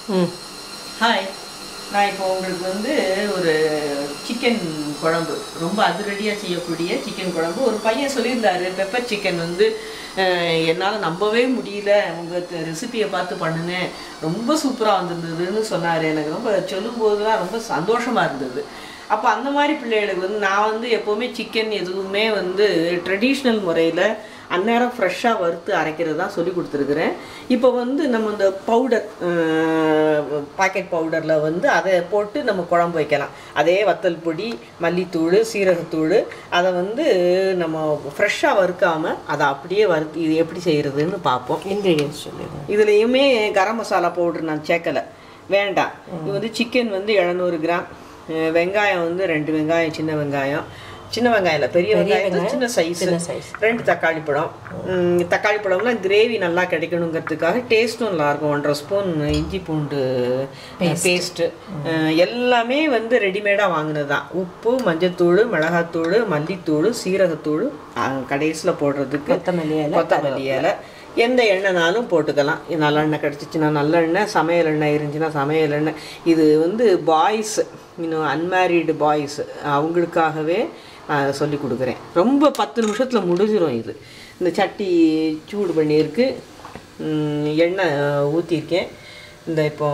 ம் ஹாய் நான் இப்போ உங்களுக்கு வந்து ஒரு சிக்கன் குழம்பு ரொம்ப அதிரடியாக செய்யக்கூடிய சிக்கன் குழம்பு ஒரு பையன் சொல்லியிருந்தாரு பெப்பர் சிக்கன் வந்து என்னால் நம்பவே முடியல உங்கள் ரெசிபியை பார்த்து பண்ணினேன் ரொம்ப சூப்பராக வந்திருந்ததுன்னு சொன்னார் எனக்கு ரொம்ப சொல்லும்போதுலாம் ரொம்ப சந்தோஷமாக இருந்தது அப்போ அந்த மாதிரி பிள்ளைகளுக்கு வந்து நான் வந்து எப்போவுமே சிக்கன் எதுவுமே வந்து ட்ரெடிஷ்னல் முறையில் அந்நேரம் ஃப்ரெஷ்ஷாக வறுத்து அரைக்கிறது தான் சொல்லி கொடுத்துருக்குறேன் இப்போ வந்து நம்ம இந்த பவுடர் பாக்கெட் பவுடரில் வந்து அதை போட்டு நம்ம குழம்பு வைக்கலாம் அதே வத்தல் பொடி மல்லித்தூள் சீரகத்தூள் அதை வந்து நம்ம ஃப்ரெஷ்ஷாக வறுக்காமல் அதை அப்படியே வறுத்து இது எப்படி செய்கிறதுன்னு பார்ப்போம் இன்க்ரீடியன்ஸ் சொல்லிடுங்க இதுலேயுமே கரம் மசாலா பவுடர் நான் சேர்க்கலை வேண்டாம் இது வந்து சிக்கன் வந்து எழுநூறு கிராம் அஹ் வெங்காயம் வந்து ரெண்டு வெங்காயம் சின்ன வெங்காயம் சின்ன வெங்காயம் இல்லை பெரிய வெங்காயம் வந்து சின்ன சைஸ் சின்ன size. ரெண்டு தக்காளி பழம் உம், தக்காளி பழம்னா கிரேவி நல்லா கிடைக்கணுங்கிறதுக்காக டேஸ்ட்டும் நல்லா இருக்கும் ஒன்றரை ஸ்பூன் இஞ்சி பூண்டு பேஸ்ட்டு எல்லாமே வந்து ரெடிமேடாக வாங்கினது தான் உப்பு மஞ்சத்தூள் மிளகாத்தூள் மல்லித்தூள் சீரகத்தூள் கடைசியில் போடுறதுக்கு கொத்தமல்லி இலை, கொத்தமல்லி இலை எந்த எண்ணெய்னாலும் போட்டுக்கலாம் இது நல்லெண்ணெய் கிடச்சிச்சின்னா நல்லெண்ணெய் சமையல் எண்ணெய் இருந்துச்சுன்னா சமையல் எண்ணெய் இது வந்து பாய்ஸ் இன்னும் அன்மேரீடு பாய்ஸ் அவங்களுக்காகவே நான் சொல்லி கொடுக்குறேன் ரொம்ப பத்து நிமிஷத்தில் முடிஞ்சிடும் இது இந்த சட்டி சூடு பண்ணியிருக்கு ம், எண்ணெய் ஊற்றிருக்கேன் இந்த இப்போ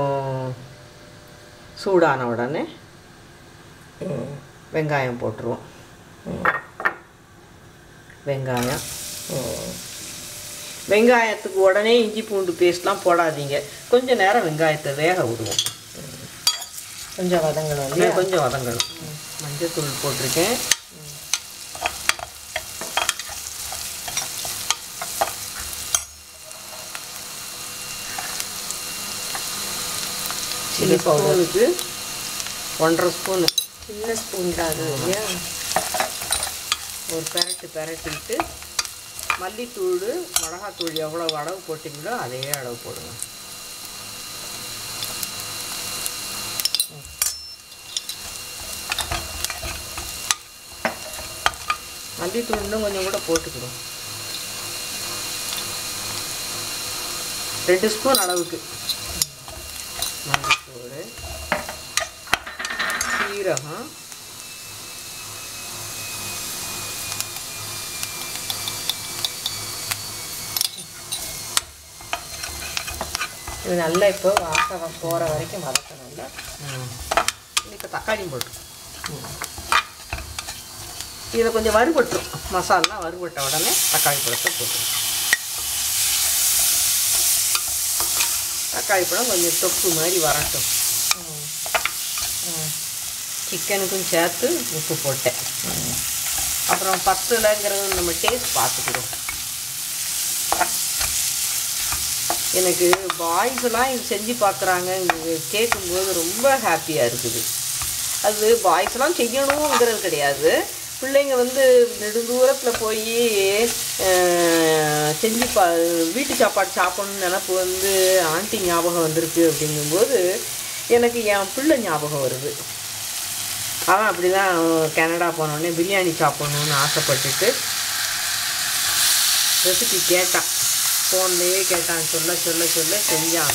சூடான உடனே வெங்காயம் போட்டுருவோம் வெங்காயம் வெங்காயத்துக்கு உடனே இஞ்சி பூண்டு பேஸ்ட்லாம் போடாதீங்க கொஞ்ச நேரம் வெங்காயத்தை வேக விடுவோம் கொஞ்சம் வதங்கணும் இல்லையா இது கொஞ்சம் வதங்கணும் மஞ்சள் தூள் போட்டிருக்கேன் சில்லி பவுடருக்கு ஒன்றரை ஸ்பூனு சின்ன ஸ்பூன் தான் அது இல்லையா ஒரு பெரட்டு பெரட்டிட்டு மல்லித்தூள் மிளகாத்தூள் எவ்வளோ அளவு போட்டிங்களோ அதே அளவு போடுங்க மல்லித்தூள் இன்னும் கொஞ்சம் கூட போட்டுக்கணும் ரெண்டு ஸ்பூன் அளவுக்கு மல்லித்தூள் சீரகம் இது நல்லா இப்போ வாசம் போகிற வரைக்கும் வதக்கணும்ல இப்போ தக்காளியும் போட்டு இதில் கொஞ்சம் வறுபட்டுரும் மசாலா வறுபட்ட உடனே தக்காளி பழத்தை போட்டுரும் தக்காளி பழம் கொஞ்சம் தொப்பு மாதிரி வரட்டும் சிக்கனுக்கும் சேர்த்து உப்பு போட்டேன் அப்புறம் பத்துலங்கிறது நம்ம டேஸ்ட் பார்த்துக்கிறோம் எனக்கு பாய்ஸ் எல்லாம் இது செஞ்சு பார்க்குறாங்க கேட்கும்போது ரொம்ப ஹாப்பியாக இருக்குது அது பாய்ஸ் எல்லாம் செய்யணுங்கிறது கிடையாது பிள்ளைங்க வந்து நெடுந்தூரத்தில் போய் செஞ்சு பா வீட்டு சாப்பாடு சாப்பிடணும்னு நினப்பு வந்து ஆண்டி ஞாபகம் வந்திருக்கு அப்படிங்கும்போது எனக்கு என் பிள்ளை ஞாபகம் வருது அவன் அப்படி தான் கனடா போனோடனே பிரியாணி சாப்பிடணுன்னு ஆசைப்பட்டுட்டு ரெசிபி கேட்டான் ஃபோன்லேயே கேட்டான் சொல்ல சொல்ல சொல்ல செஞ்சாங்க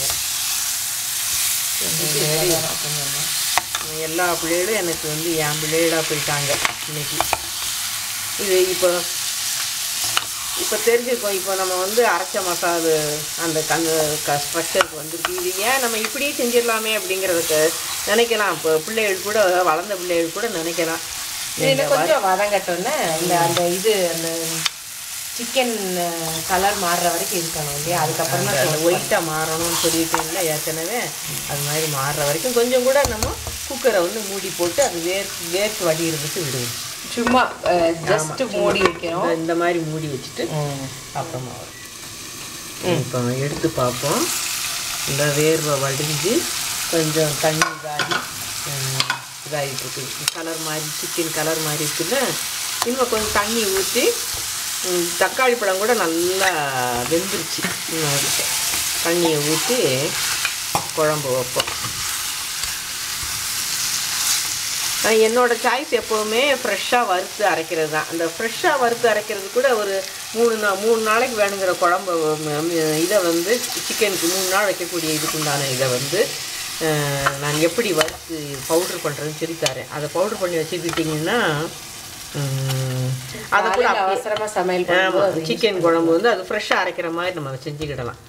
எல்லா பிள்ளைகளும் எனக்கு வந்து என் பிள்ளைகளாக போயிட்டாங்க இன்னைக்கு இது இப்போ இப்போ தெரிஞ்சுக்கோ இப்போ நம்ம வந்து அரைச்ச மசாலு அந்த கந்த க ஸ்ட்ரக்சருக்கு வந்துருக்கு இது ஏன் நம்ம இப்படியே செஞ்சிடலாமே அப்படிங்கிறதுக்கு நினைக்கலாம் இப்போ பிள்ளைகள் கூட வளர்ந்த பிள்ளைகள் கூட நினைக்கலாம் இதில் கொஞ்சம் வதங்கட்டோன்னே இந்த அந்த இது அந்த சிக்கன் கலர் மாறுற வரைக்கும் இருக்கணும் இல்லையா அதுக்கப்புறம் தான் ஒயிட்டாக மாறணும்னு சொல்லியிருக்கீங்களா ஏற்கனவே அது மாதிரி மாறுற வரைக்கும் கொஞ்சம் கூட நம்ம குக்கரை வந்து மூடி போட்டு அது வேர் வேர்த்து வடிகிறதுக்கு விடுவோம் சும்மா ஜஸ்ட் மூடி வைக்கிறோம் இந்த- இந்த மாதிரி மூடி வச்சுட்டு அப்புறமா வரும் இப்போ எடுத்து பார்ப்போம் இந்த வேர்வை வடிஞ்சு கொஞ்சம் தண்ணி இதாகி ம், இதாகிட்டு இருக்குது கலர் மாதிரி சிக்கன் கலர் மாதிரி இருக்குல்ல இன்னும் கொஞ்சம் தண்ணி ஊற்றி ம், தக்காளி பழம் கூட நல்லா வெந்துருச்சு இன்னும் அதுக்கு தண்ணியை ஊற்றி குழம்பு வைப்போம் ஆனா என்னோட சாய்ஸ் எப்போவுமே ஃப்ரெஷ்ஷாக வறுத்து அரைக்கிறது தான் அந்த ஃப்ரெஷ்ஷாக வறுத்து அரைக்கிறது கூட ஒரு மூணு நா மூணு நாளைக்கு வேணுங்கிற குழம்பு ம- ம- இதை வந்து சிக்கனுக்கு மூணு நாள் வைக்கக்கூடிய இதுக்குண்டான இதை வந்து அஹ், நான் எப்படி வறுத்து பவுட்ரு பண்ணுறதுன்னு சொல்லி தரேன் அதை பவுட்ரு பண்ணி வச்சுக்கிட்டிங்கன்னா ம், அதை கூட காலையில அப்படியே அவசரமா சமையல் பண்ணும்போது ஆமாம் சிக்கன் குழம்பு வந்து அது ஃப்ரெஷ்ஷாக அரைக்கிற மாதிரி நம்ம செஞ்சுக்கிடலாம்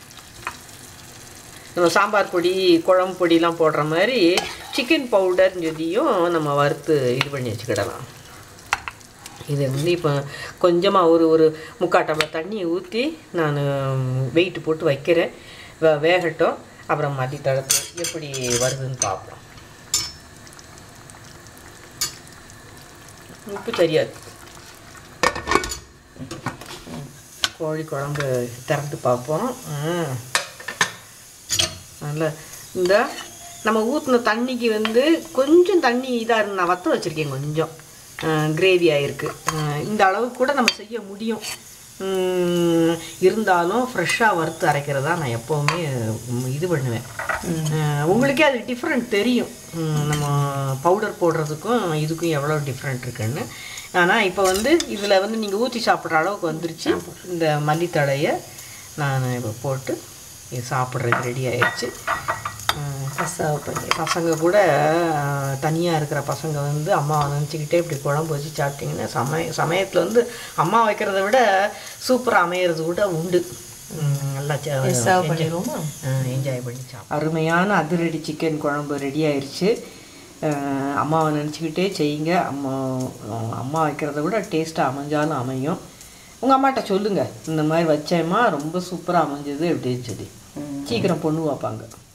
நம்ம சாம்பார் பொடி குழம்பு பொடிலாம் போடுற மாதிரி சிக்கன் பவுடர்னு சொல்லியும் நம்ம வறுத்து இது பண்ணி வச்சுக்கிடலாம் இது வந்து இப்போ கொஞ்சமாக ஒரு ஒரு முக்கால் டம்ளர் தண்ணி ஊற்றி நான் வெயிட் போட்டு வைக்கிறேன் வே வேகட்டும் அப்புறம் மதி தடுத்து எப்படி வருதுன்னு பார்ப்போம் உப்பு தெரியாது கோழி குழம்பு திறந்து பார்ப்போம் ம். நல்ல இந்த நம்ம ஊற்றின தண்ணிக்கு வந்து கொஞ்சம் தண்ணி இதாக இருந்து நான் வத்த வச்சுருக்கேன் கொஞ்சம் கிரேவி ஆகிருக்கு இந்த அளவுக்கு கூட நம்ம செய்ய முடியும் ம், இருந்தாலும் ஃப்ரெஷ்ஷாக வறுத்து அரைக்கிறதா நான் எப்போவுமே ம், இது பண்ணுவேன் அஹ், உங்களுக்கே அது டிஃப்ரெண்ட் தெரியும் ம், நம்ம பவுடர் போடுறதுக்கும் இதுக்கும் எவ்வளோ டிஃப்ரெண்ட் இருக்குன்னு ஆனால் இப்போ வந்து இதில் வந்து நீங்கள் ஊற்றி சாப்பிட்ற அளவுக்கு வந்துருச்சு இந்த மல்லித்தழையை நான் இப்போ போட்டு இது சாப்பிட்றதுக்கு ரெடி ஆயிடுச்சு சர்வ் பண்ணி பசங்க கூட தனியாக இருக்கிற பசங்க வந்து அம்மாவை நினச்சிக்கிட்டே இப்படி குழம்பு வச்சு சாப்பிட்டிங்கன்னா சமய சமயத்தில் வந்து அம்மா வைக்கிறத விட சூப்பராக அமையிறது கூட உண்டு ம், நல்லா சர்வ் பண்ணிடுவோமா என்ஜாய் பண்ணி சாப்பிடும் அருமையான அதிரடி சிக்கன் குழம்பு ரெடி ஆயிடுச்சு அஹ், அம்மாவை நினச்சிக்கிட்டே செய்யுங்க அம்மா அஹ், அம்மா வைக்கிறத விட டேஸ்ட்டாக அமைஞ்சாலும் அமையும் உங்கள் அம்மாட்ட சொல்லுங்கள் இந்த மாதிரி வச்சேம்மா ரொம்ப சூப்பராக அமைஞ்சது அப்படின்னு சொல்லி சீக்கிரம் பொண்ணு வைப்பாங்க